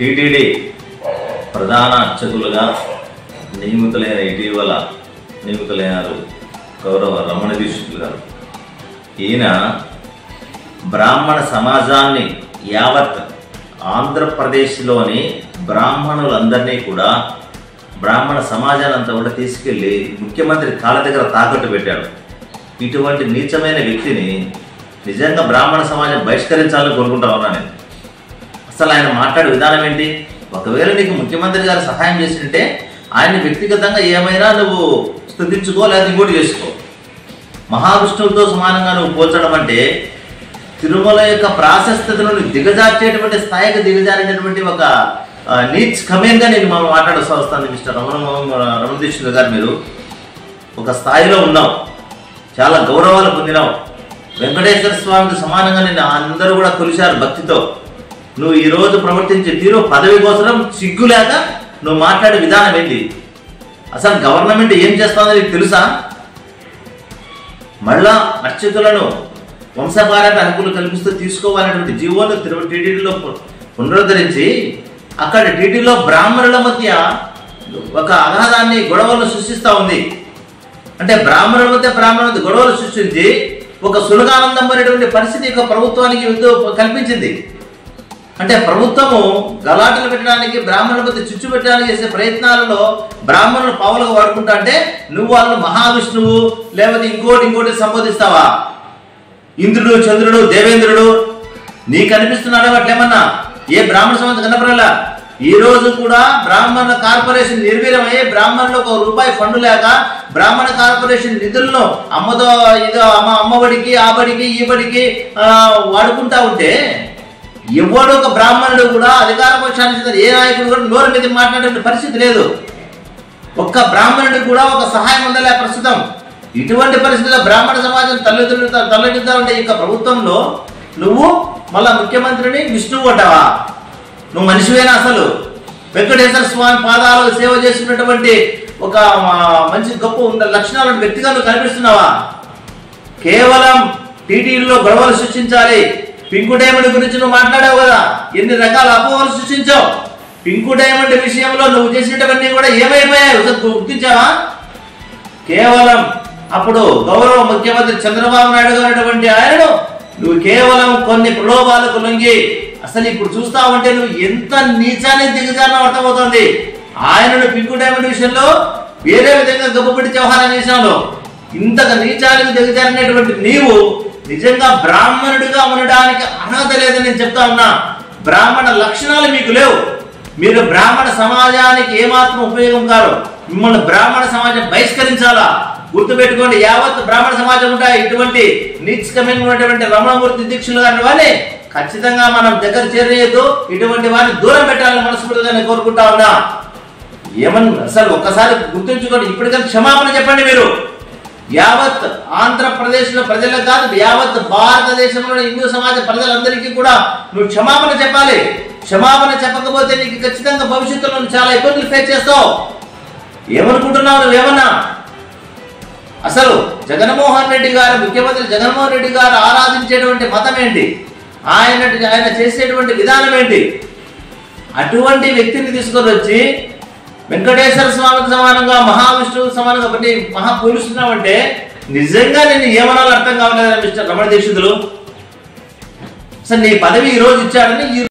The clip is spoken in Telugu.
టీటీడీ ప్రధాన అర్చకులుగా నియమితులైన ఇటీవల నియమితులైనారు గౌరవ రమణ దీక్షితులు గారు ఈయన బ్రాహ్మణ సమాజాన్ని యావత్ ఆంధ్రప్రదేశ్లోని బ్రాహ్మణులందరినీ కూడా బ్రాహ్మణ సమాజాన్ని అంతా కూడా తీసుకెళ్ళి ముఖ్యమంత్రి కాళ్ళ దగ్గర తాకట్టు పెట్టాడు ఇటువంటి నీచమైన వ్యక్తిని నిజంగా బ్రాహ్మణ సమాజం బహిష్కరించాలని కోరుకుంటా ఉన్నా నేను అసలు ఆయన మాట్లాడే విధానం ఏంటి ఒకవేళ నీకు ముఖ్యమంత్రి గారు సహాయం చేసింటే ఆయన వ్యక్తిగతంగా ఏమైనా నువ్వు స్థుతించుకో లేదా ఇంకోటి చేసుకో మహావిష్ణువుతో సమానంగా నువ్వు పోల్చడం అంటే తిరుమల యొక్క ప్రాశస్త్యతను దిగజార్చేటువంటి స్థాయికి దిగజారినటువంటి ఒక ఆ, నీచ్ కమేన్గా నేను మనం మాట్లాడాల్సి వస్తుంది మిస్టర్ రమణ రమణ దీక్షితులు గారు మీరు ఒక స్థాయిలో ఉన్నావు చాలా గౌరవాలు పొందినావు వెంకటేశ్వర స్వామికి సమానంగా నేను అందరూ కూడా కొలిశారు భక్తితో నువ్వు ఈ రోజు ప్రవర్తించే తీరు పదవి కోసం సిగ్గు లేక నువ్వు మాట్లాడే విధానం ఏంటి అసలు గవర్నమెంట్ ఏం చేస్తుందో నీకు తెలుసా మళ్ళా అర్చకులను వంశపారక హక్కులు కల్పిస్తూ తీసుకోవాలనేటువంటి జీవోలు తిరుగు టీటీడీలో పు- పునరుద్ధరించి అక్కడ టీటీలో బ్రాహ్మణుల మధ్య ఒక అగాధాన్ని గొడవలు సృష్టిస్తూ ఉంది అంటే బ్రాహ్మణుల మధ్య బ్రాహ్మణుల మధ్య గొడవలు సృష్టించి ఒక సులగానందం అనేటువంటి పరిస్థితి యొక్క ప్రభుత్వానికి ఉద్దో- కల్పించింది అంటే ప్రభుత్వము గలాటలు పెట్టడానికి బ్రాహ్మణుల మధ్య చిచ్చు పెట్టడానికి చేసే ప్రయత్నాలలో బ్రాహ్మణులు పావులుగా వాడుకుంటా అంటే నువ్వు వాళ్ళు మహావిష్ణువు లేకపోతే ఇంకోటి ఇంకోటి సంబోధిస్తావా ఇంద్రుడు చంద్రుడు దేవేంద్రుడు నీకు అనిపిస్తున్నాడు అట్లేమన్నా ఏ బ్రాహ్మణ సమాజం కనపడలా ఈ రోజు కూడా బ్రాహ్మణ కార్పొరేషన్ నిర్వీర్యమై బ్రాహ్మణులకు ఒక రూపాయి ఫండ్ లేక బ్రాహ్మణ కార్పొరేషన్ నిధులను అమ్మతో ఇదో అమ్మ అమ్మబడికి ఆ బడికి ఈ బడికి ఆ, వాడుకుంటా ఉంటే ఎవడు ఒక బ్రాహ్మణుడు కూడా అధికార పక్షానికి చెందిన ఏ నాయకుడు కూడా నోరు మీద మాట్లాడే పరిస్థితి లేదు ఒక్క బ్రాహ్మణుడికి కూడా ఒక సహాయం అందలే ప్రస్తుతం ఇటువంటి పరిస్థితుల్లో బ్రాహ్మణ సమాజం తల్లిదండ్రులు తల్లిదండ్రులు ఈ యొక్క ప్రభుత్వంలో నువ్వు మళ్ళా ముఖ్యమంత్రిని విష్ణువు అంటావా నువ్వు మనిషివేనా అసలు వెంకటేశ్వర స్వామి పాదాలు సేవ చేసినటువంటి ఒక ఆ, మంచి గొప్ప ఉన్న లక్షణాలను వ్యక్తిగా నువ్వు కనిపిస్తున్నావా కేవలం టీటీడీలో గొడవలు సృష్టించాలి పింకు డైమండ్ గురించి నువ్వు మాట్లాడావు కదా ఎన్ని రకాల అపోహలు సృష్టించావు పింకు డైమండ్ విషయంలో నువ్వు చేసినవన్నీ కూడా ఏమైపోయాయి ఒకసారి గుర్తించావా కేవలం అప్పుడు గౌరవ ముఖ్యమంత్రి చంద్రబాబు నాయుడు గారు ఆయనను నువ్వు కేవలం కొన్ని ప్రలోభాలకు లొంగి అసలు ఇప్పుడు చూస్తా ఉంటే నువ్వు ఎంత నీచానికి దిగజారడం అర్థమవుతోంది ఆయనను పింకు డైమండ్ విషయంలో వేరే విధంగా గొప్పపెట్టి వ్యవహారం చేశాను ఇంతగా నీచానికి దిగజారినటువంటి నీవు నిజంగా బ్రాహ్మణుడిగా ఉండడానికి అర్హత లేదని నేను చెప్తా ఉన్నా బ్రాహ్మణ లక్షణాలు మీకు లేవు మీరు బ్రాహ్మణ సమాజానికి ఏమాత్రం ఉపయోగం కారు మిమ్మల్ని బ్రాహ్మణ సమాజం బహిష్కరించాలా గుర్తుపెట్టుకోండి యావత్ బ్రాహ్మణ సమాజం ఉంటాయి ఇటువంటి నీచకమైనటువంటి రమణమూర్తి దీక్షలు గారిని వారిని ఖచ్చితంగా మనం దగ్గర చేరేయద్దు ఇటువంటి వారిని దూరం పెట్టాలని మనస్ఫూర్తిగా నేను కోరుకుంటా ఉన్నా ఏమని అసలు ఒక్కసారి గుర్తుంచుకోండి ఇప్పటికైనా క్షమాపణ చెప్పండి మీరు యావత్ ఆంధ్రప్రదేశ్ లో ప్రజలకు కాదు యావత్ భారతదేశంలో హిందూ సమాజ ప్రజలందరికీ కూడా నువ్వు క్షమాపణ చెప్పాలి క్షమాపణ చెప్పకపోతే నీకు ఖచ్చితంగా భవిష్యత్తులో నువ్వు చాలా ఇబ్బందులు ఫేస్ చేస్తావు ఏమనుకుంటున్నావు నువ్వేమన్నా అసలు జగన్మోహన్ రెడ్డి గారు ముఖ్యమంత్రి జగన్మోహన్ రెడ్డి గారు ఆరాధించేటువంటి మతం ఏంటి ఆయన ఆయన చేసేటువంటి విధానం ఏంటి అటువంటి వ్యక్తిని తీసుకొని వచ్చి వెంకటేశ్వర స్వామికి సమానంగా మహావిష్ణువు సమానంగా బట్టి మహా పూజిస్తున్నామంటే నిజంగా నేను ఏమనాలో అర్థం కావట్లేదు మిస్టర్ రమణ దీక్షితులు అసలు నీ పదవి ఈ రోజు ఇచ్చాడని ఈ